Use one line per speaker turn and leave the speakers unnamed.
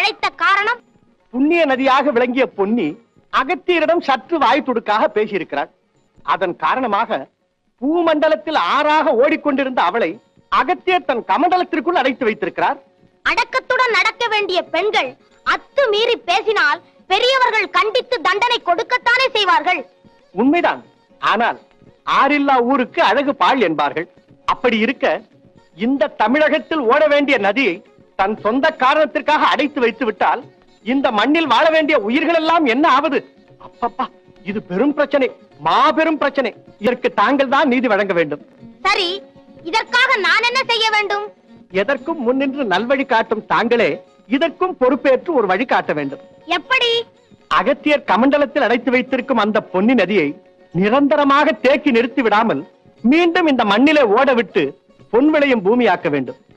அழைத்த காரணம்
புண்ணிய நதியாக விளங்கிய பொன்னி அகத்தியரிடம் சற்று வாய் துடுக்காக பேசியிருக்கிறார் அதன் காரணமாக பூமண்டலத்தில் ஆறாக ஓடிக்கொண்டிருந்த அவளை அகத்தியர் தன் கமண்டலத்திற்குள் அடைத்து வைத்திருக்கிறார்
அடக்கத்துடன் நடக்க வேண்டிய பெண்கள் அத்து மீறி பேசினால் பெரியவர்கள் கண்டித்து தண்டனை கொடுக்கத்தானே செய்வார்கள்
உண்மைதான் ஆனால் ஆறில்லா ஊருக்கு அழகு பாழ் என்பார்கள் அப்படி இருக்க இந்த தமிழகத்தில் ஓட வேண்டிய நதியை தன் சொந்த காரணத்திற்காக அடைத்து வைத்து விட்டால் இந்த மண்ணில் வாழ வேண்டிய உயிர்கள் எல்லாம் என்ன ஆவது அப்பப்பா இது பெரும் பிரச்சனை மாபெரும் பிரச்சனை இதற்கு தாங்கள் தான் நீதி வழங்க வேண்டும்
சரி இதற்காக நான் என்ன செய்ய வேண்டும்
எதற்கும் முன்னின்று நல்வழி காட்டும் தாங்களே இதற்கும் பொறுப்பேற்று ஒரு வழி காட்ட வேண்டும்
எப்படி
அகத்தியர் கமண்டலத்தில் அடைத்து வைத்திருக்கும் அந்த பொன்னி நதியை நிரந்தரமாக தேக்கி நிறுத்தி விடாமல் மீண்டும் இந்த மண்ணிலே ஓட விட்டு பொன் விளையும் பூமியாக்க வேண்டும்